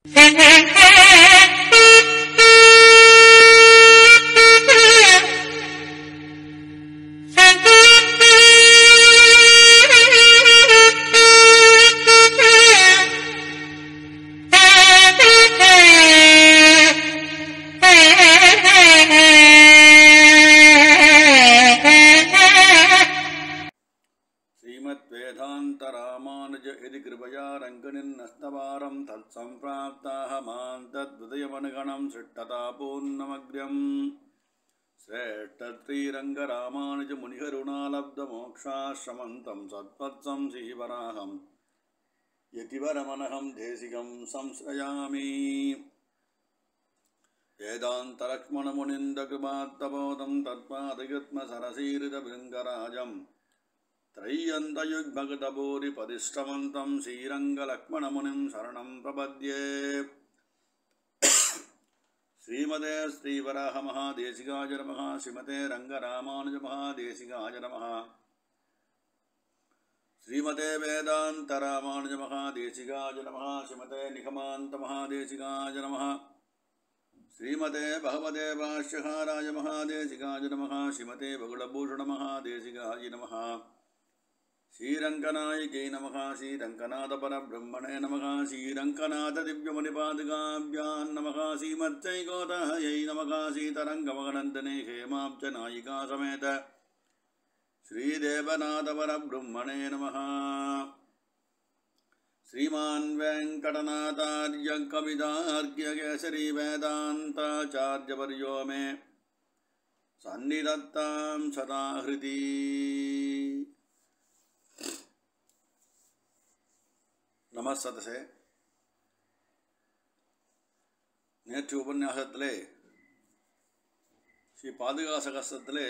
श्रीमद्वेदान्तरामानुज यदि कृपया रङ्गनिन्नस्तवारं तत्सम्प्राप्ताः मां तद्विदयमनुगणं सृष्टतापूर्णमग्र्यम् श्रेष्ठत्रीरङ्गरामानुजमुनिकरुणालब्धमोक्षाश्रमन्तं सत्पत्सं श्रीवराहं यतिवरमनहं देशिकं संश्रयामि वेदान्तलक्ष्मणमुनिन्दकृपात्तबोधं तत्पादयुग्मसरसीरितभृङ्गराजम् त्रय्यन्तयुग्भगतभूरिपदिष्टमन्तं श्रीरङ्गलक्ष्मणमुनिं शरणं प्रपद्ये श्रीमते श्रीवराहमहादेशिकाय नमः श्रीमते रङ्गरामानुजमहादेशिकाय नमः श्रीमते वेदान्तरामानुजमहादेशिकाय नमः श्रीमते निगमान्तमहादेशिकाय नमः श्रीमते भगवते भाष्यहाराय महादेशिकाय नमः श्रीमते बगुलभूषणमहादेशिकाय नमः श्रीरङ्गनायिकै नमः श्रीरङ्गनाथपरब्रह्मणे नमः श्रीरङ्गनाथदिव्यमणिपादुकाभ्यां नमः श्रीमच्चैकोदायै नमः सीतरङ्गमगनन्दने हेमाब्जनायिका समेत श्रीदेवनाथपरब्रह्मणे नमः श्रीमान् वेङ्कटनाथार्य कविदार्घ्यकेसरी वेदान्ताचार्यवर्यो मे सन्निधत्तां सदा हृदि நமசதசே நேற்று உபன்யாசத்திலே ஸ்ரீ பாதுகாச கஷ்டத்திலே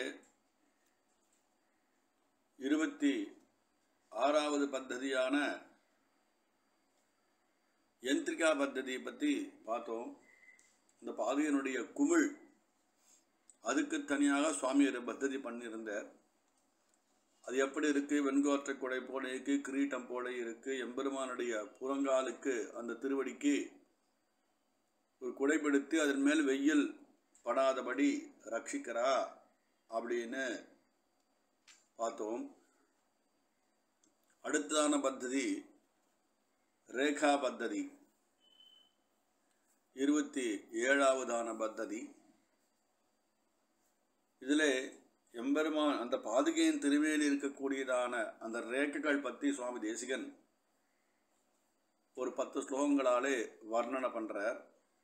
இருபத்தி ஆறாவது பத்ததியான யந்திரிகா பத்ததியை பற்றி பார்த்தோம் இந்த பாதுகையினுடைய குமிழ் அதுக்கு தனியாக சுவாமி ஒரு பத்ததி பண்ணியிருந்தார் அது எப்படி இருக்குது வெண்கோற்றை கொடை போல இருக்கு கிரீட்டம் போல இருக்கு எம்பெருமானுடைய புறங்காலுக்கு அந்த திருவடிக்கு ஒரு குடைப்படுத்தி அதன் மேல் வெயில் படாதபடி ரட்சிக்கிறா அப்படின்னு பார்த்தோம் அடுத்ததான பத்ததி ரேகா பத்ததி இருபத்தி ஏழாவதான பத்ததி இதில் எம்பெருமான் அந்த பாதுகையின் திருவேலி இருக்கக்கூடியதான அந்த ரேகைகள் பற்றி சுவாமி தேசிகன் ஒரு பத்து ஸ்லோகங்களாலே வர்ணனை பண்ணுறார்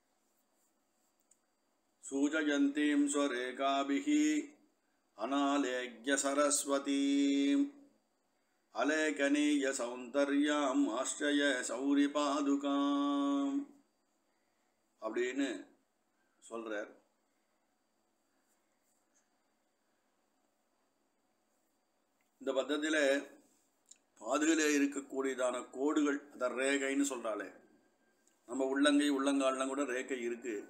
சூஜயந்தீம் ஸ்வரேகாபிகி அனாலேக்ய சரஸ்வதீம் அலேகனீய சௌந்தர்யாம் ஆஷ்டய சௌரி பாதுகாம் அப்படின்னு சொல்கிறார் இந்த பத்தத்தில் பாதுகையில் இருக்கக்கூடியதான கோடுகள் அந்த ரேகைன்னு சொல்கிறாளே நம்ம உள்ளங்கை உள்ளங்கால்லாம் கூட ரேகை இருக்குது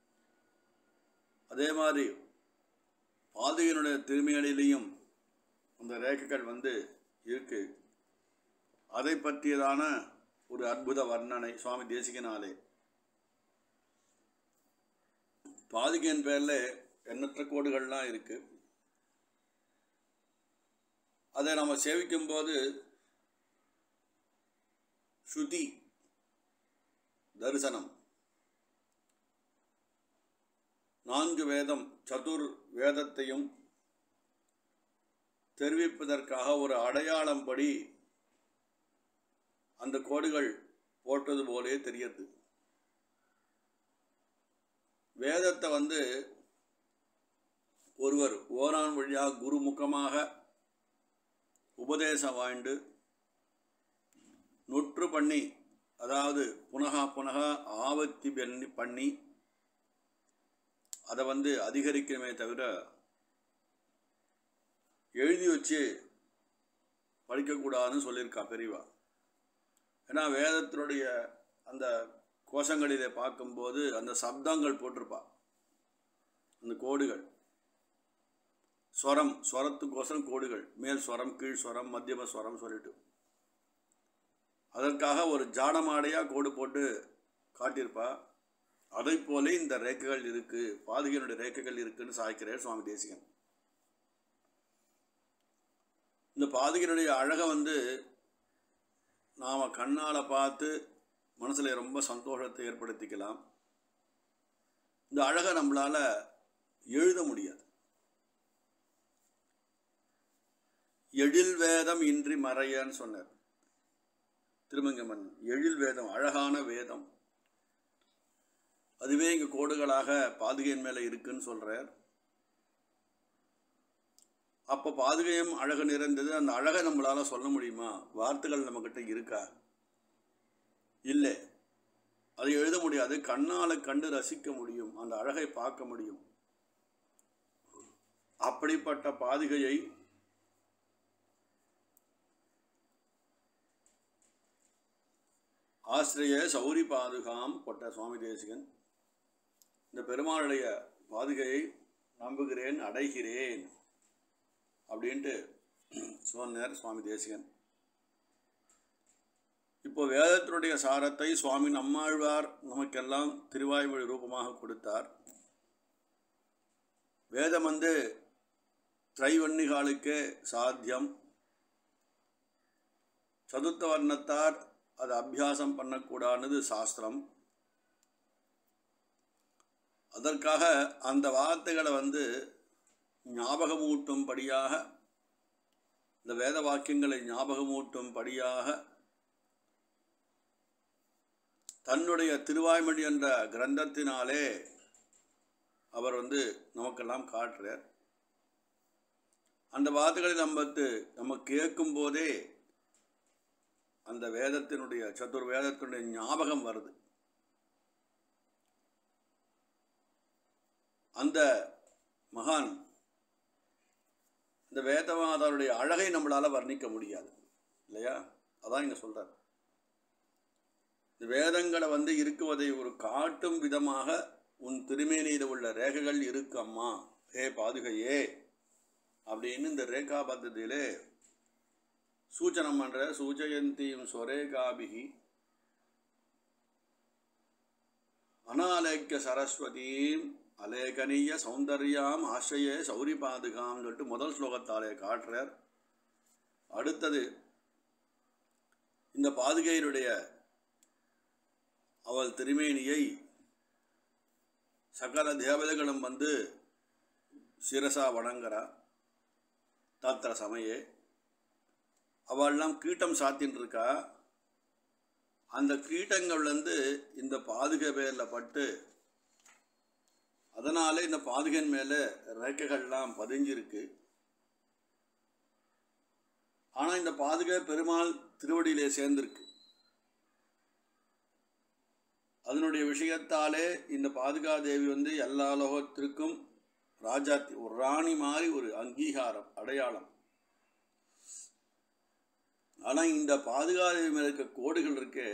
அதே மாதிரி பாதுகையினுடைய திருமையடியிலையும் அந்த ரேகைகள் வந்து இருக்கு அதை பற்றியதான ஒரு அற்புத வர்ணனை சுவாமி தேசிகனாலே பாதுகையின் பேரில் எண்ணற்ற கோடுகள்லாம் இருக்குது அதை நம்ம சேவிக்கும்போது ஸ்ருதி தரிசனம் நான்கு வேதம் சதுர் வேதத்தையும் தெரிவிப்பதற்காக ஒரு அடையாளம் படி அந்த கோடுகள் போட்டது போலே தெரியுது வேதத்தை வந்து ஒருவர் ஓரான் வழியாக குருமுகமாக உபதேசம் வாய்ண்டு நுற்று பண்ணி அதாவது புனகா புனகா ஆவத்தி பண்ணி பண்ணி அதை வந்து அதிகரிக்கணுமே தவிர எழுதி வச்சு படிக்கக்கூடாதுன்னு சொல்லியிருக்கா பெரியவா ஏன்னா வேதத்தினுடைய அந்த கோஷங்களிலே பார்க்கும்போது அந்த சப்தங்கள் போட்டிருப்பா அந்த கோடுகள் ஸ்வரம் ஸ்வரத்துக்கோசரம் கோடுகள் மேல் ஸ்வரம் கீழ் ஸ்வரம் மத்தியம ஸ்வரம் சொல்லிட்டு அதற்காக ஒரு ஜாடமாடையாக கோடு போட்டு காட்டியிருப்பா அதை போல இந்த ரேக்கைகள் இருக்கு பாதுகையினுடைய ரேக்கைகள் இருக்குன்னு சாய்க்கிறார் சுவாமி தேசிகன் இந்த பாதுகையினுடைய அழகை வந்து நாம் கண்ணால் பார்த்து மனசில் ரொம்ப சந்தோஷத்தை ஏற்படுத்திக்கலாம் இந்த அழகை நம்மளால் எழுத முடியாது எழில் வேதம் இன்றி மறையன்னு சொன்னார் திருமங்கமன் எழில் வேதம் அழகான வேதம் அதுவே இங்கே கோடுகளாக பாதுகையின் மேலே இருக்குன்னு சொல்கிறார் அப்போ பாதுகையும் அழகு நிறைந்தது அந்த அழகை நம்மளால் சொல்ல முடியுமா வார்த்தைகள் நம்மக்கிட்ட இருக்கா இல்லை அதை எழுத முடியாது கண்ணால் கண்டு ரசிக்க முடியும் அந்த அழகை பார்க்க முடியும் அப்படிப்பட்ட பாதுகையை ஆசிரிய சௌரி பாதுகாம் கொட்ட சுவாமி தேசிகன் இந்த பெருமாளுடைய பாதுகையை நம்புகிறேன் அடைகிறேன் அப்படின்ட்டு சொன்னார் சுவாமி தேசிகன் இப்போ வேதத்தினுடைய சாரத்தை சுவாமி நம்மாழ்வார் நமக்கெல்லாம் திருவாய்மொழி ரூபமாக கொடுத்தார் வேதம் வந்து திரைவன்னிகாலுக்கே சாத்தியம் சதுர்த்த வர்ணத்தார் அதை அபியாசம் பண்ணக்கூடாதுன்னு சாஸ்திரம் அதற்காக அந்த வார்த்தைகளை வந்து ஞாபகமூட்டும்படியாக இந்த வேத வாக்கியங்களை ஞாபகமூட்டும்படியாக தன்னுடைய திருவாய்மொழி என்ற கிரந்தத்தினாலே அவர் வந்து நமக்கெல்லாம் காட்டுறார் அந்த வார்த்தைகளை நம்ம நம்ம கேட்கும் போதே அந்த வேதத்தினுடைய சதுர் வேதத்தினுடைய ஞாபகம் வருது அந்த மகான் இந்த வேதமாதாருடைய அழகை நம்மளால் வர்ணிக்க முடியாது இல்லையா அதான் இங்கே சொல்கிறார் இந்த வேதங்களை வந்து இருக்குவதை ஒரு காட்டும் விதமாக உன் திருமேனியில் உள்ள ரேகைகள் இருக்கு அம்மா ஹே பாதுகையே அப்படின்னு இந்த ரேகா பத்தத்திலே சூச்சனம் பண்ற சூச்சயந்தியும் ஸ்வரேகாபிகி அனாலேக்கிய சரஸ்வதீம் அலேகனீய சௌந்தர்யாம் ஆசிரியே சௌரி பாதுகாம் சொல்லிட்டு முதல் ஸ்லோகத்தாலே காட்டுறார் அடுத்தது இந்த பாதுகையினுடைய அவள் திருமேனியை சகல தேவதைகளும் வந்து சிரசா வணங்குறா தாத்திர சமயே அவள்லாம் கீட்டம் சாத்தின்னு இருக்கா அந்த கீட்டங்கள் வந்து இந்த பாதுகை பேரில் பட்டு அதனாலே இந்த பாதுகையின் மேலே ரேக்கைகள்லாம் பதிஞ்சிருக்கு ஆனால் இந்த பாதுகை பெருமாள் திருவடியிலே சேர்ந்திருக்கு அதனுடைய விஷயத்தாலே இந்த பாதுகாதேவி வந்து எல்லா லோகத்திற்கும் ராஜாத்தி ஒரு ராணி மாதிரி ஒரு அங்கீகாரம் அடையாளம் ஆனால் இந்த பாதுகாதேவி மேல இருக்க கோடுகள் இருக்கே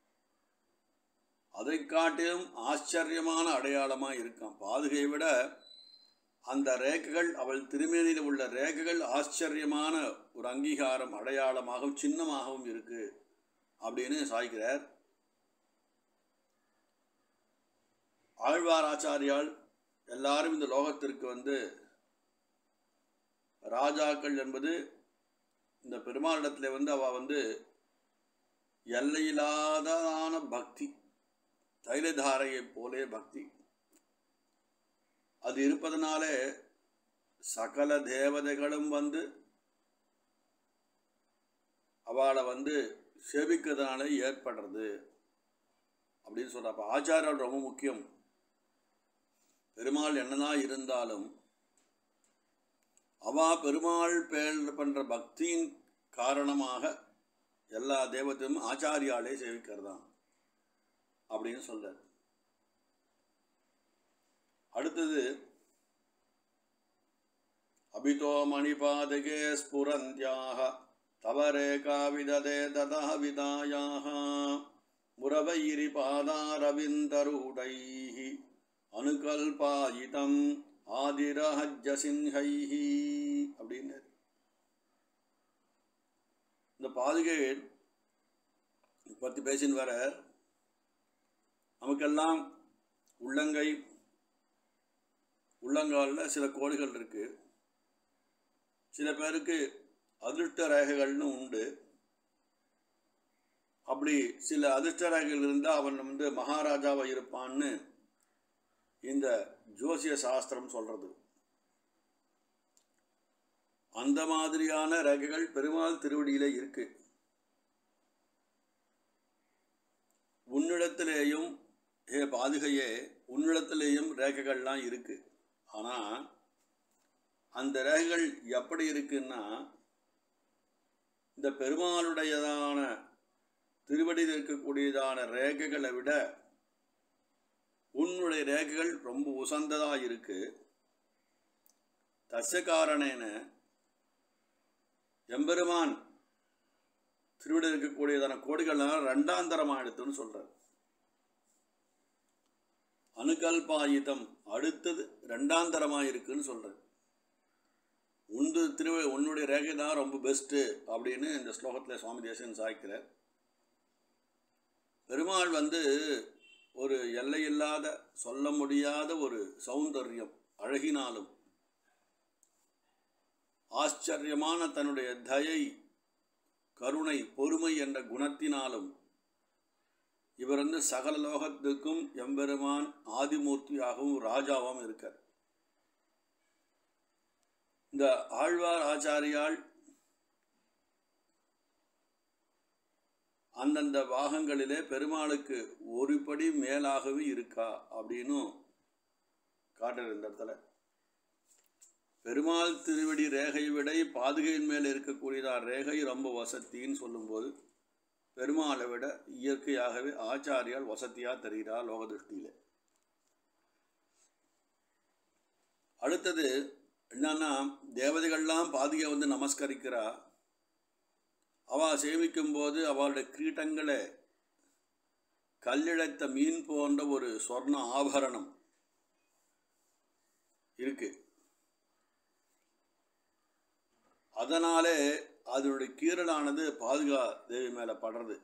அதை காட்டிலும் ஆச்சரியமான அடையாளமாக இருக்காம் பாதுகையை விட அந்த ரேகைகள் அவள் திருமேனியில் உள்ள ரேகைகள் ஆச்சரியமான ஒரு அங்கீகாரம் அடையாளமாகவும் சின்னமாகவும் இருக்கு அப்படின்னு சாய்க்கிறார் ஆழ்வார் ஆச்சாரியால் எல்லாரும் இந்த லோகத்திற்கு வந்து ராஜாக்கள் என்பது இந்த பெருமாளிடத்துல வந்து அவ வந்து எல்லையில்லாததான பக்தி தைலதாரையைப் போலே பக்தி அது இருப்பதனாலே சகல தேவதைகளும் வந்து அவளை வந்து சேவிக்கிறதுனால ஏற்படுறது அப்படின்னு சொல்ற அப்போ ஆச்சாரம் ரொம்ப முக்கியம் பெருமாள் என்னதான் இருந்தாலும் அவா பெருமாள் பேர் பண்ற பக்தியின் காரணமாக எல்லா தேவத்தையும் ஆச்சாரியாலே சேவிக்கிறதாம் அப்படின்னு சொல்றார் அடுத்தது அபிதோ மணிபாதகே ஸ்புரந்தியாக தவரேகா விததே ததா விதாயாக முரவைரி பாதாரவிந்தரூடைः அனுகல்பாயிதம் ஆதிரஹஜ்ஜசின்ஹைஹி அப்படின்னு இந்த பாதுகை பற்றி பேசின்னு வர நமக்கெல்லாம் உள்ளங்கை உள்ளங்காலில் சில கோடுகள் இருக்கு சில பேருக்கு அதிர்ஷ்ட ரேகைகள்னு உண்டு அப்படி சில அதிர்ஷ்ட ரேகைகள் இருந்தால் அவன் வந்து மகாராஜாவாக இருப்பான்னு இந்த ஜோசிய சாஸ்திரம் சொல்றது அந்த மாதிரியான ரேகைகள் பெருமாள் திருவடியில இருக்கு உன்னிடத்திலேயும் ஹே பாதுகையே உன்னிடத்திலேயும் ரேகைகள்லாம் இருக்கு ஆனா அந்த ரேகைகள் எப்படி இருக்குன்னா இந்த பெருமாளுடையதான திருவடியில் இருக்கக்கூடியதான ரேகைகளை விட உன்னுடைய ரேகைகள் ரொம்ப உசந்ததா இருக்கு தசகாரணேன எம்பெருமான் திருவிட இருக்கக்கூடியதான கோடிகள்லாம் ரெண்டாந்தரமா எடுத்துன்னு சொல்றார் அணுகல்பாயுதம் அடுத்தது ரெண்டாந்தரமா இருக்குன்னு சொல்றார் உந்து திருவ உன்னுடைய ரேகை தான் ரொம்ப பெஸ்ட்டு அப்படின்னு இந்த ஸ்லோகத்தில் சுவாமி தேசன் சாய்க்கிறார் பெருமாள் வந்து ஒரு எல்லையில்லாத சொல்ல முடியாத ஒரு சௌந்தர்யம் அழகினாலும் ஆச்சரியமான தன்னுடைய தயை கருணை பொறுமை என்ற குணத்தினாலும் இவர் வந்து சகல லோகத்துக்கும் எம்பெருமான் ஆதிமூர்த்தியாகவும் ராஜாவாகவும் இருக்கார் இந்த ஆழ்வார் ஆச்சாரியால் அந்தந்த பாகங்களிலே பெருமாளுக்கு ஒரு படி மேலாகவே இருக்கா அப்படின்னும் காட்டுற இந்த இடத்துல பெருமாள் திருவடி ரேகை விட பாதுகையின் மேல் இருக்கக்கூடியதார் ரேகை ரொம்ப வசத்தின்னு சொல்லும்போது பெருமாளை விட இயற்கையாகவே ஆச்சாரியால் வசதியாக தெரிகிறா லோக திருஷ்டியில் அடுத்தது என்னன்னா தேவதைகள்லாம் பாதுகை வந்து நமஸ்கரிக்கிறா அவள் சேமிக்கும் போது அவளுடைய கிரீட்டங்களை கல்லிழைத்த மீன் போன்ற ஒரு சொர்ண ஆபரணம் இருக்கு அதனாலே அதனுடைய கீரலானது பாதுகா தேவி மேலே படுறது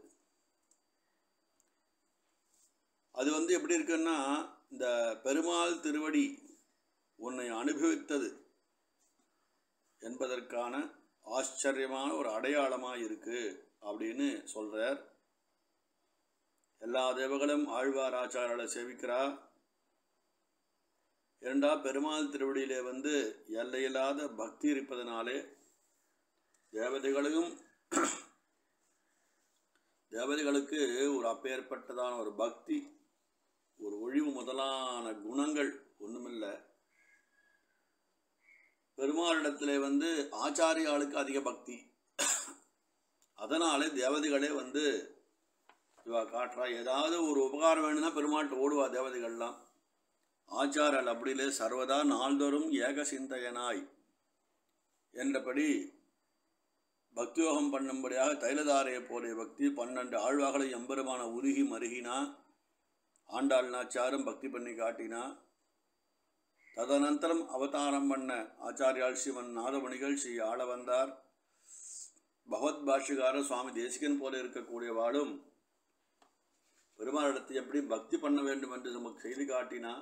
அது வந்து எப்படி இருக்குன்னா இந்த பெருமாள் திருவடி உன்னை அனுபவித்தது என்பதற்கான ஆச்சரியமான ஒரு அடையாளமாக இருக்கு அப்படின்னு சொல்றார் எல்லா தேவகளும் ஆழ்வார் ஆச்சாரால சேவிக்கிறா இரண்டா பெருமாள் திருவடியிலே வந்து எல்லையில்லாத பக்தி இருப்பதனாலே தேவதைகளும் தேவதைகளுக்கு ஒரு அப்பேற்பட்டதான ஒரு பக்தி ஒரு ஒழிவு முதலான குணங்கள் ஒன்றுமில்லை பெருமாளிடத்திலே வந்து ஆச்சாரியாளுக்கு அதிக பக்தி அதனாலே தேவதைகளே வந்து இவா காட்டுறா ஏதாவது ஒரு உபகாரம் வேணும்னா பெருமாள்கிட்ட ஓடுவா தேவதைகள்லாம் ஆச்சாரால் அப்படிலே சர்வதா நாள்தோறும் ஏக சிந்தையனாய் என்றபடி பக்தியோகம் பண்ணும்படியாக தைலதாரையை போலே பக்தி பன்னெண்டு ஆழ்வாகளை எம்பெருமான உருகி மருகினா ஆண்டாள் நாச்சாரும் பக்தி பண்ணி காட்டினா ததனந்தரம் அவதாரம் பண்ண ஆச்சாரியால் சிவன் நாதமணிகள் ஸ்ரீ ஆள வந்தார் பகவத் பாஷிகாரர் சுவாமி தேசிகன் போல இருக்கக்கூடியவாளும் பெருமாளிடத்தை எப்படி பக்தி பண்ண வேண்டும் என்று நமக்கு செய்து காட்டினா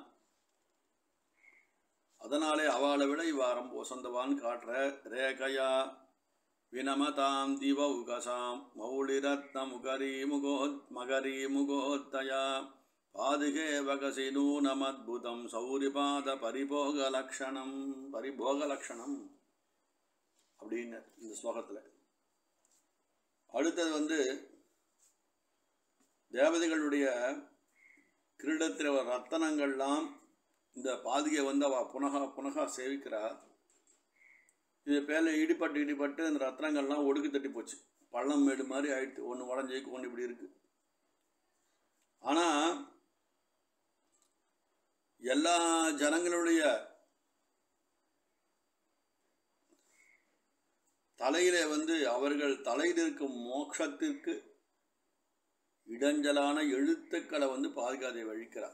அதனாலே அவளை விட இவ்வாரம் வசந்தவான் காட்டுற ரேகையா வினமதாம் திவ உகசாம் மௌளிரத்ன முகரி முகோத் மகரி முகோத்தயா பாதுகே வகசி நூனமத்புதம் சௌரிபாத பரிபோக லக்ஷணம் பரிபோக லக்ஷணம் அப்படின்னு இந்த ஸ்லோகத்தில் அடுத்தது வந்து தேவதைகளுடைய கிரீடத்தில் வர ரத்தனங்கள்லாம் இந்த பாதுகை வந்து அவள் புனகா புனகா சேவிக்கிறா இது பேரில் இடிப்பட்டு இடிப்பட்டு அந்த ரத்னங்கள்லாம் ஒடுக்கு தட்டி போச்சு பள்ளம் மேடு மாதிரி ஆயிடுச்சு ஒன்று உடஞ்சிக்கு ஒன்று இப்படி இருக்கு ஆனால் எல்லா ஜனங்களுடைய தலையிலே வந்து அவர்கள் தலையில் இருக்கும் மோட்சத்திற்கு இடைஞ்சலான எழுத்துக்களை வந்து பாதுகாதை வழிக்கிறார்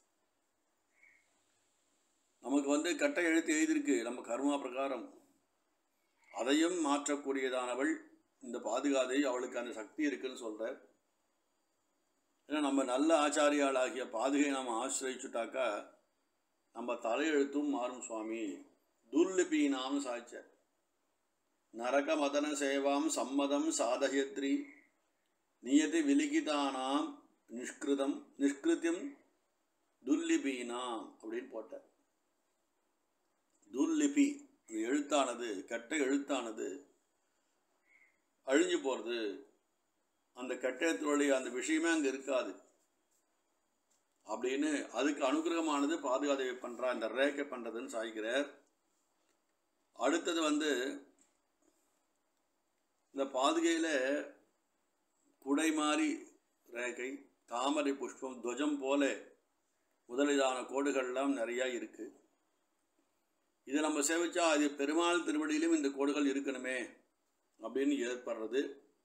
நமக்கு வந்து கட்ட எழுத்து எழுதியிருக்கு நம்ம கர்மா பிரகாரம் அதையும் மாற்றக்கூடியதானவள் இந்த பாதுகாதை அவளுக்கு அந்த சக்தி இருக்குன்னு சொல்கிறார் ஏன்னா நம்ம நல்ல ஆச்சாரியாளாகிய பாதுகை நம்ம ஆசிரிச்சுட்டாக்கா நம்ம தலையெழுத்தும் மாறும் சுவாமி துர்லிபீனாம் சாய்ச்ச நரக மதன சேவாம் சம்மதம் சாதயத்ரி நியதி விலிகிதானாம் நிஷ்கிருதம் நிஷ்கிருத்தியம் துர்லிபீனாம் அப்படின்னு போட்டார் துர்லிபி அந்த எழுத்தானது கெட்ட எழுத்தானது அழிஞ்சு போகிறது அந்த கெட்டத்தினுடைய அந்த விஷயமே அங்கே இருக்காது அப்படின்னு அதுக்கு அனுகிரகமானது பாதுகாதேவி பண்ணுறா இந்த ரேக்கை பண்ணுறதுன்னு சாய்க்கிறார் அடுத்தது வந்து இந்த பாதுகையில் குடை மாறி ரேகை தாமரை புஷ்பம் துவஜம் போல முதலிதான கோடுகள்லாம் நிறையா இருக்குது இதை நம்ம சேவிச்சா அது பெருமாள் திருவடியிலும் இந்த கோடுகள் இருக்கணுமே அப்படின்னு ஏற்படுறது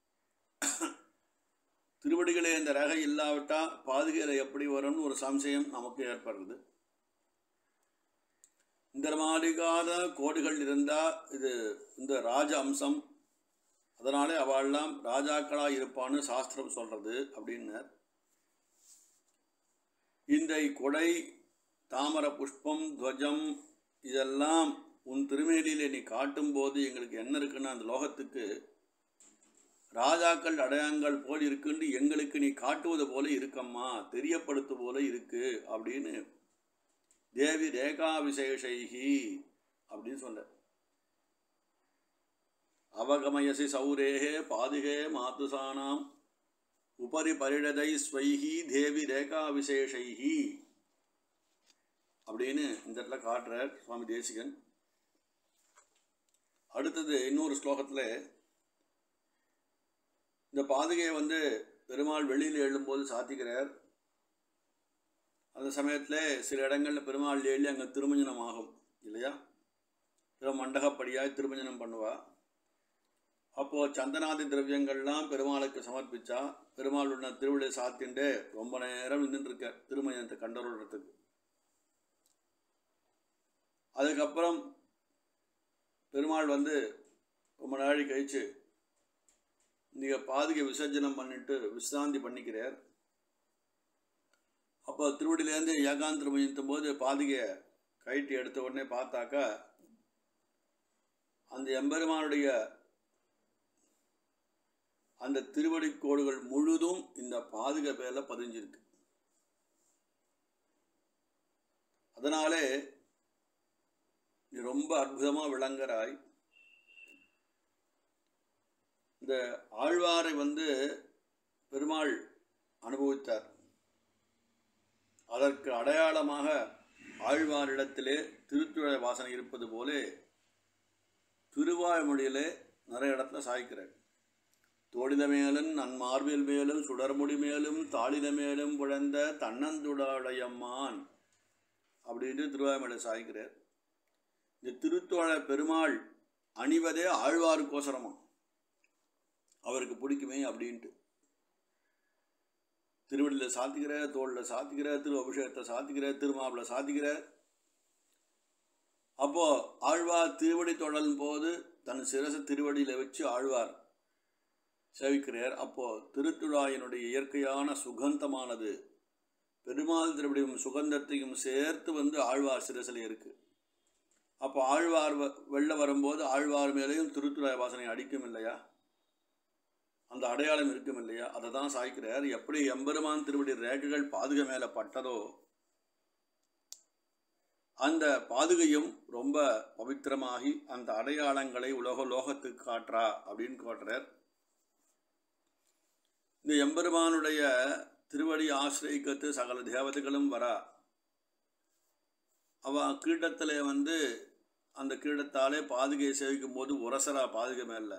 திருவடிகளே இந்த ரகை இல்லாவிட்டால் பாதுகையில் எப்படி வரும்னு ஒரு சம்சயம் நமக்கு ஏற்படுறது இந்த மாதிரிக்காத கோடுகள் இருந்தால் இது இந்த ராஜ அம்சம் அதனாலே அவள்லாம் ராஜாக்களாக இருப்பான்னு சாஸ்திரம் சொல்கிறது அப்படின்னார் இந்த கொடை தாமர புஷ்பம் துவஜம் இதெல்லாம் உன் திருமேனியிலே நீ காட்டும்போது எங்களுக்கு என்ன இருக்குன்னு அந்த லோகத்துக்கு ராஜாக்கள் அடையாங்கள் போல் இருக்குன்னு எங்களுக்கு நீ காட்டுவது போல இருக்கம்மா தெரியப்படுத்து போல இருக்கு அப்படின்னு தேவி ரேகா விசேஷைகி அப்படின்னு சொன்ன அவகமயசி சௌரேகே பாதுகே மாதுசானாம் உபரி பரிடதை ஸ்வைஹி தேவி ரேகா விசேஷைஹி அப்படின்னு இந்த இடத்துல காட்டுறார் சுவாமி தேசிகன் அடுத்தது இன்னொரு ஸ்லோகத்தில் இந்த பாதுகையை வந்து பெருமாள் வெளியில் எழும்போது சாத்திக்கிறார் அந்த சமயத்தில் சில இடங்களில் பெருமாள் எழுதி அங்கே திருமஞ்சனம் ஆகும் இல்லையா இல்லை மண்டகப்படியாக திருமஞ்சனம் பண்ணுவா அப்போது சந்தனாதி திரவியங்கள்லாம் பெருமாளுக்கு சமர்ப்பிச்சா பெருமாள் உள்ள திருவிழை சாத்திண்டு ரொம்ப நேரம் நின்றுட்டு இருக்க திருமஞ்சனத்தை கண்டறதுக்கு அதுக்கப்புறம் பெருமாள் வந்து ரொம்ப நாளை கழிச்சு நீங்கள் பாதுகை விசர்ஜனம் பண்ணிட்டு விசிராந்தி பண்ணிக்கிறார் அப்போ திருவடியிலேருந்து ஏகாந்திரம் பயணித்தும் போது பாதுகையை கைட்டி எடுத்த உடனே பார்த்தாக்கா அந்த எம்பெருமானுடைய அந்த திருவடி கோடுகள் முழுதும் இந்த பாதுகை பேர்ல பதிஞ்சிருக்கு அதனாலே நீ ரொம்ப அற்புதமாக விளங்குறாய் இந்த ஆழ்வாரை வந்து பெருமாள் அனுபவித்தார் அதற்கு அடையாளமாக ஆழ்வாரிடத்திலே திருத்துழ வாசனை இருப்பது போலே திருவாய்மொழியிலே நிறைய இடத்துல சாய்க்கிறார் தோழித மேலும் நன் மார்பில் மேலும் சுடர்முடி மேலும் தாளித மேலும் குழந்த தன்னந்துடாடையம்மான் அப்படின்னு திருவாய்மொழி சாய்க்கிறார் இந்த திருத்தோழ பெருமாள் அணிவதே ஆழ்வாருக்கோசரமா அவருக்கு பிடிக்குமே அப்படின்ட்டு திருவடியில் சாத்திக்கிற தோளில் சாத்திக்கிற திரு அபிஷேகத்தை சாத்திக்கிற திருமாவில் சாத்திக்கிற அப்போ ஆழ்வார் திருவடி தொடரும் போது தன் சிரச திருவடியில் வச்சு ஆழ்வார் சேவிக்கிறார் அப்போ திருத்துழாயினுடைய இயற்கையான சுகந்தமானது பெருமாள் திருவடியும் சுகந்தத்தையும் சேர்த்து வந்து ஆழ்வார் சிரசில் இருக்கு அப்போ ஆழ்வார் வ- வெளில வரும்போது ஆழ்வார் மேலேயும் திருத்துழாய் வாசனை அடிக்கும் இல்லையா அந்த அடையாளம் இருக்கும் இல்லையா அதை தான் சாய்க்கிறார் எப்படி எம்பெருமான் திருவடி ரேகைகள் பாதுகை மேலே பட்டதோ அந்த பாதுகையும் ரொம்ப பவித்திரமாகி அந்த அடையாளங்களை உலக லோகத்துக்கு காட்டுறா அப்படின்னு காட்டுறார் இந்த எம்பெருமானுடைய திருவடி ஆசிரியக்கத்து சகல தேவதைகளும் வரா அவ கீட்டத்தில் வந்து அந்த கீடத்தாலே பாதுகையை சேவிக்கும் போது உரசரா பாதுகை மேல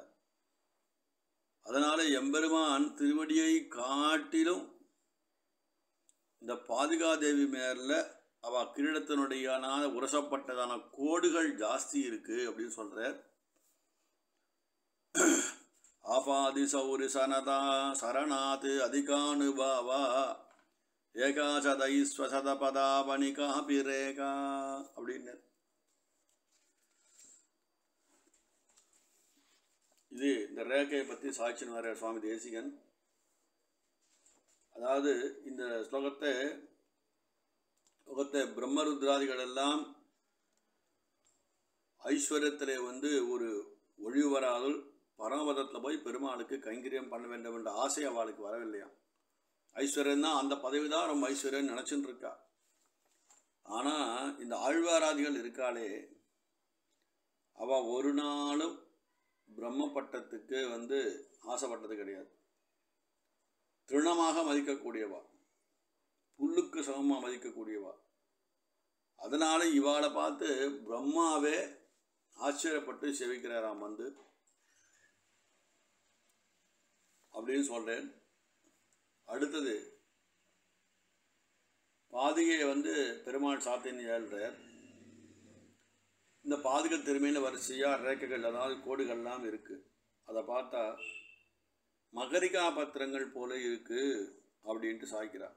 அதனால எம்பெருமான் திருவடியை காட்டிலும் இந்த பாதுகாதேவி மேல அவ கிரீடத்தினுடையான உரசப்பட்டதான கோடுகள் ஜாஸ்தி இருக்கு அப்படின்னு சொல்றார் ஆபாதி சௌரி சனதா சரணாத் அதிகானுபாவா ஏகாசதைஸ்வசத பதாவணிகா பிரேகா அப்படின்னு இது இந்த ரேகையை பற்றி சாட்சின்னு வர சுவாமி தேசிகன் அதாவது இந்த ஸ்லோகத்தை ஸ்லோகத்தை பிரம்மருத்ராதிகள் எல்லாம் ஐஸ்வர்யத்திலே வந்து ஒரு ஒழிவு வராதல் பரமபதத்தில் போய் பெருமாளுக்கு கைங்கரியம் பண்ண வேண்டும் என்ற ஆசை அவளுக்கு வரவில்லையாம் ஐஸ்வர்யம் தான் அந்த பதவி தான் ரொம்ப ஐஸ்வர்யம் நினச்சின்னு இருக்கா ஆனால் இந்த ஆழ்வாராதிகள் இருக்காளே அவள் ஒரு நாளும் பிரம்ம பட்டத்துக்கு வந்து ஆசைப்பட்டது கிடையாது திருணமாக மதிக்கக்கூடியவா புல்லுக்கு சமமாக மதிக்கக்கூடியவா அதனால இவாளை பார்த்து பிரம்மாவே ஆச்சரியப்பட்டு செவிக்கிறாராம் வந்து அப்படின்னு சொல்கிறேன் அடுத்தது பாதுகையை வந்து பெருமாள் சாத்தின்னு ஏழ்றார் இந்த பாதுகை திருமையில் வரிசையாக ரேக்கைகள் அதாவது கோடுகள்லாம் இருக்குது அதை பார்த்தா மகரிகா பத்திரங்கள் போல இருக்கு அப்படின்ட்டு சாய்க்கிறார்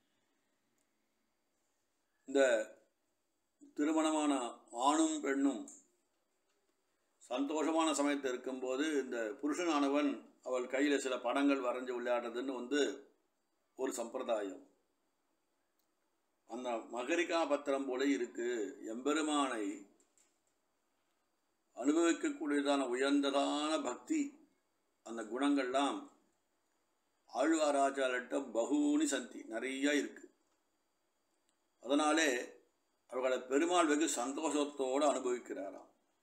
இந்த திருமணமான ஆணும் பெண்ணும் சந்தோஷமான சமயத்தில் இருக்கும்போது இந்த புருஷனானவன் அவள் கையில் சில படங்கள் வரைஞ்சி விளையாடுறதுன்னு வந்து ஒரு சம்பிரதாயம் அந்த மகரிகா பத்திரம் போல இருக்கு எம்பெருமானை அனுபவிக்கக்கூடியதான உயர்ந்ததான பக்தி அந்த குணங்கள்லாம் ஆழ்வாராச்சாரிட்ட பகூனி சந்தி நிறைய இருக்கு அதனாலே அவர்களை பெருமாள் வெகு சந்தோஷத்தோடு அனுபவிக்கிறாராம்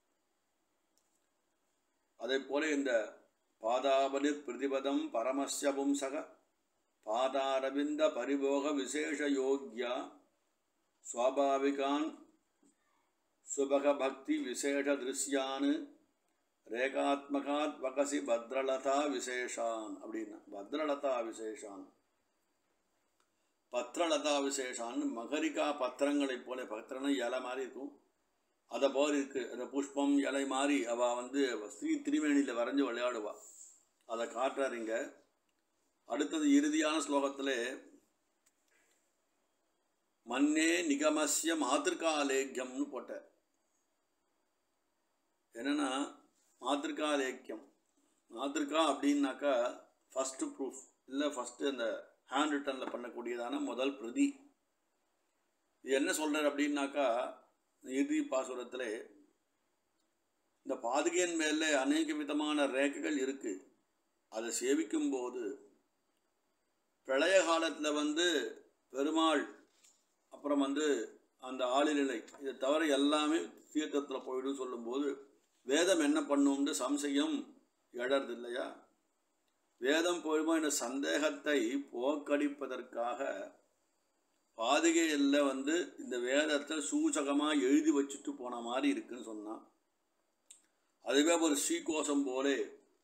அதே போல இந்த பாதாபலி பிரதிபதம் பரமஸ்ய பும்சக பாதாரவிந்த பரிபோக விசேஷ யோக்யா சுவாபாவிகான் சுபக பக்தி விசேஷ திருஷ்யான் ரேகாத்மகாத் வகசி பத்ரலதா விசேஷான் அப்படின்னா பத்ரலதா விசேஷான் பத்ரலதா விசேஷான்னு மகரிகா பத்திரங்களைப் போல பத்திரம்னா இலை மாதிரி இருக்கும் அதை போல இருக்கு அந்த புஷ்பம் இலை மாதிரி அவள் வந்து ஸ்ரீ திருமேனியில் வரைஞ்சி விளையாடுவா அதை காட்டுறாருங்க அடுத்தது இறுதியான ஸ்லோகத்தில் மன்னே நிகமஸ்ய மாத்திருக்காலேக்கியம்னு போட்டார் என்னென்னா மாத்திருக்காலேக்கியம் மாத்திருக்கா அப்படின்னாக்கா ஃபஸ்ட்டு ப்ரூஃப் இல்லை ஃபஸ்ட்டு அந்த ஹேண்ட் ரிட்டனில் பண்ணக்கூடியதான முதல் பிரதி இது என்ன சொல்கிறார் அப்படின்னாக்கா இறுதி பாசுரத்தில் இந்த பாதுகையின் மேலே அநேக விதமான ரேகைகள் இருக்குது அதை சேவிக்கும்போது பிரளய காலத்தில் வந்து பெருமாள் அப்புறம் வந்து அந்த ஆளிநிலை இதை தவிர எல்லாமே தீர்த்தத்தில் போயிடும் சொல்லும்போது வேதம் என்ன பண்ணும்னு சம்சயம் எழறது இல்லையா வேதம் போயிடுமோ என்ற சந்தேகத்தை போக்கடிப்பதற்காக பாதுகையில் வந்து இந்த வேதத்தை சூசகமாக எழுதி வச்சுட்டு போன மாதிரி இருக்குன்னு சொன்னான் அதுவே ஒரு ஸ்ரீகோஷம் போலே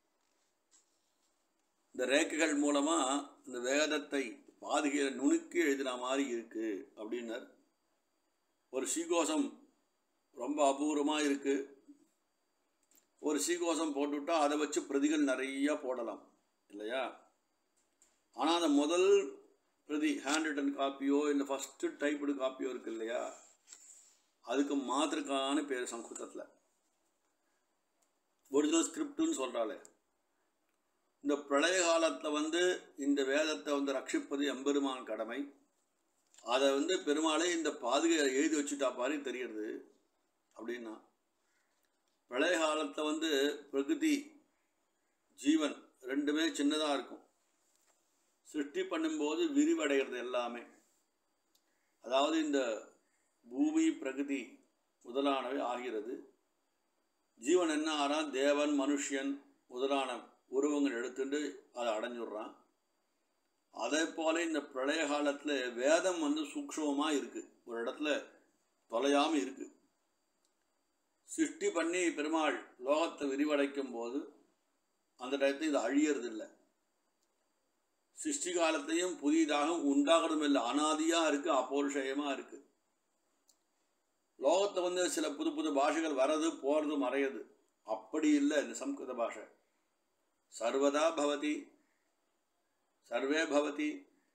இந்த ரேக்கைகள் மூலமாக இந்த வேதத்தை பாதுகையில் நுணுக்கி எழுதின மாதிரி இருக்கு அப்படின்னர் ஒரு ஸ்ரீகோஷம் ரொம்ப அபூர்வமாக இருக்குது ஒரு ஸ்ரீகோஷம் போட்டுவிட்டா அதை வச்சு பிரதிகள் நிறையா போடலாம் இல்லையா ஆனால் அந்த முதல் பிரதி ஹேண்ட் ரிட்டன் காப்பியோ இல்லை ஃபஸ்ட்டு டைப்டு காப்பியோ இருக்கு இல்லையா அதுக்கு மாதிருக்கான பேர் சம்ஸ்கிருதத்தில் ஒரிஜினல் ஸ்கிரிப்டுன்னு சொல்கிறாளே இந்த பிரளய காலத்தில் வந்து இந்த வேதத்தை வந்து ரட்சிப்பது எம்பெருமான் கடமை அதை வந்து பெருமாளே இந்த பாதுகை எழுதி வச்சுட்டா பாரு தெரியுது அப்படின்னா பிரளய காலத்தில் வந்து பிரகிருதி ஜீவன் ரெண்டுமே சின்னதாக இருக்கும் சிருஷ்டி பண்ணும்போது விரிவடைகிறது எல்லாமே அதாவது இந்த பூமி பிரகிருதி முதலானவை ஆகிறது ஜீவன் என்ன ஆறான் தேவன் மனுஷன் முதலான உருவங்கள் எடுத்துட்டு அதை அடைஞ்சிடுறான் அதே போல் இந்த பிரளய காலத்தில் வேதம் வந்து சூக்ஷமமாக இருக்குது ஒரு இடத்துல தொலையாமல் இருக்குது சிருஷ்டி பண்ணி பெருமாள் லோகத்தை விரிவடைக்கும் போது அந்த டயத்தில் இது அழியறதில்லை சிருஷ்டி காலத்தையும் புதிதாக உண்டாகிறதும் இல்லை அனாதியாக இருக்குது அப்போருஷயமாக இருக்குது லோகத்தை வந்து சில புது புது பாஷைகள் வர்றது போகிறது மறையுது அப்படி இல்லை இந்த சம்ஸ்கிருத பாஷை சர்வதா பவதி சர்வே பவதி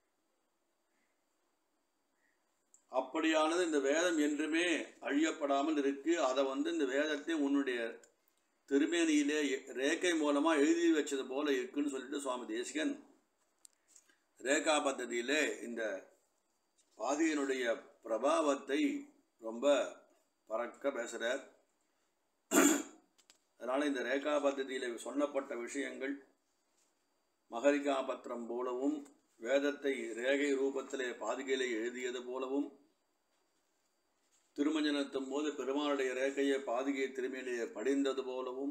அப்படியானது இந்த வேதம் என்றுமே அழியப்படாமல் இருக்கு அதை வந்து இந்த வேதத்தை உன்னுடைய திருமேனியிலே ரேக்கை மூலமாக எழுதி வச்சது போல இருக்குன்னு சொல்லிட்டு சுவாமி தேசிகன் ரேகா பద్ధதியிலே இந்த பாதியினுடைய பிரபாவத்தை ரொம்ப பறக்க பேசுகிறார் அதனால் இந்த ரேகா பద్ధதியில் சொல்லப்பட்ட விஷயங்கள் மகரிகா பத்திரம் போலவும் வேதத்தை ரேகை ரூபத்திலே பாதுகையிலே எழுதியது போலவும் திருமஞ்சனத்தும் போது பெருமாளுடைய ரேகையை பாதுகை திருமையிலேயே படிந்தது போலவும்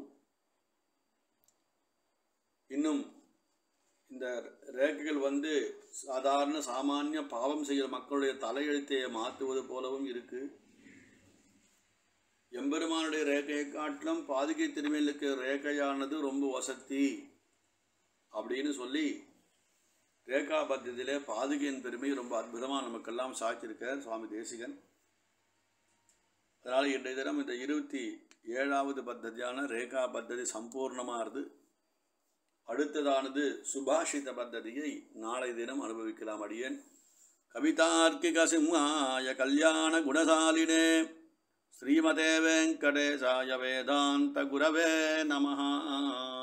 இன்னும் இந்த ரேகைகள் வந்து சாதாரண சாமானிய பாவம் செய்கிற மக்களுடைய தலையெழுத்தையை மாற்றுவது போலவும் இருக்கு எம்பெருமானுடைய ரேகையை காட்டிலும் பாதுகை திருமையிலுக்கு ரேகையானது ரொம்ப வசதி அப்படின்னு சொல்லி ரேகா பத்தியத்திலே பாதுகையின் பெருமை ரொம்ப அற்புதமாக நமக்கெல்லாம் சாய்ச்சிருக்கார் சுவாமி தேசிகன் அதனால் இன்றைய தினம் இந்த இருபத்தி ஏழாவது பத்ததியான ரேகா பத்ததி சம்பூர்ணமானது அடுத்ததானது சுபாஷித பத்ததியை நாளை தினம் அனுபவிக்கலாம் அடியேன் கவிதார்க்கிக சிம்ஹாய கல்யாண குணசாலினே ஸ்ரீமதே வெங்கடேசாய வேதாந்த குரவே நமஹா